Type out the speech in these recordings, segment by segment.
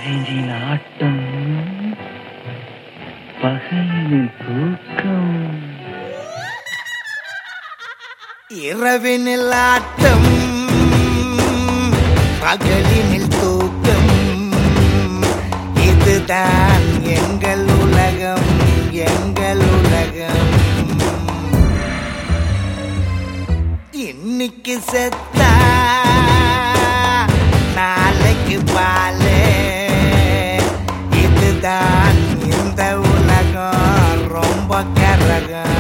இரவினில் ஆட்டம் பகலில் தூக்கம் இரவினில் ஆட்டம் பகலினில் தூக்கம் இதுதான் எங்கள் உலகம் எங்கள் உலகம் இன்னைக்கு செத்தா நாளைக்கு பாலு இதுதான் இந்த உலகம் ரொம்ப கரகம்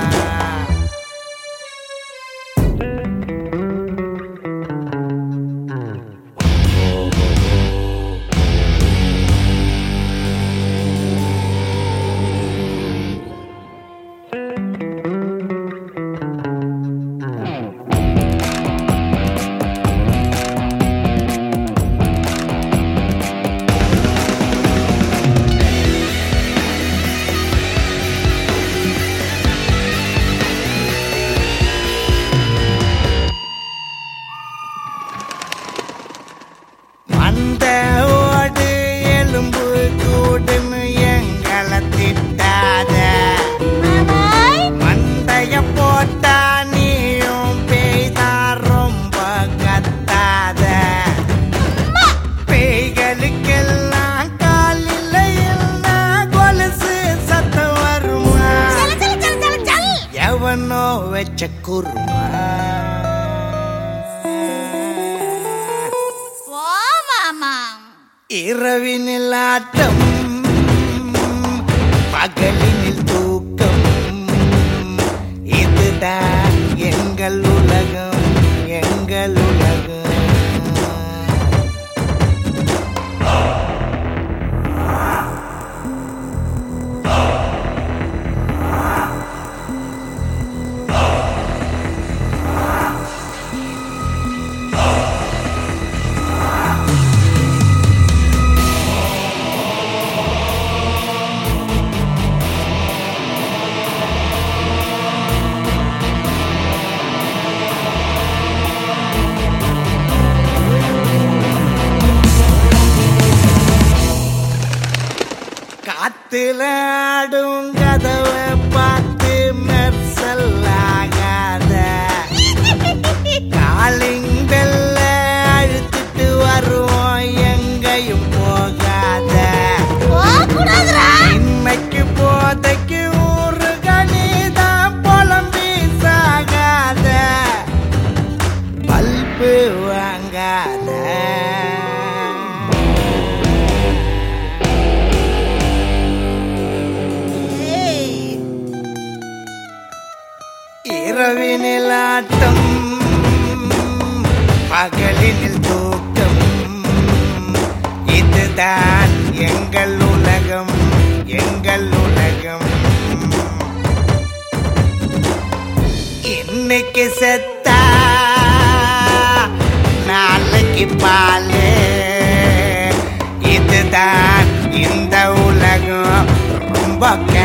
அந்த ஓடு எலும்பு கூடுன்னு எங்களை திட்டாத மண்டைய போட்டா நீயும் பேய்தான் ரொம்ப கத்தாத பேய்களுக்கெல்லாம் காலில் இல்ல கொலுசு சத்தம் வருமா எவனோ வச்ச குருமா இரவினில் ஆட்டம் பகலினில் தூக்கம் இதுதான் எங்கள் உலகம் எங்கள் உலகம் காத்துல ஆடும் கதவை பார்த்து மெர்சல் ஆகாத காலிங்கல்ல அழுத்திட்டு வருவோம் எங்கேயும் போகாத இன்னைக்கு போதைக்கு ஊரு கணிதான் புலம்பி சாகாத பல்பு வாங்காத இரவினில் ஆட்டம் பகலினில் தூக்கம் இதுதான் எங்கள் உலகம் எங்கள் உலகம் இன்னைக்கு செத்தா நாளைக்கு பாலு இதுதான் இந்த உலகம் ரொம்ப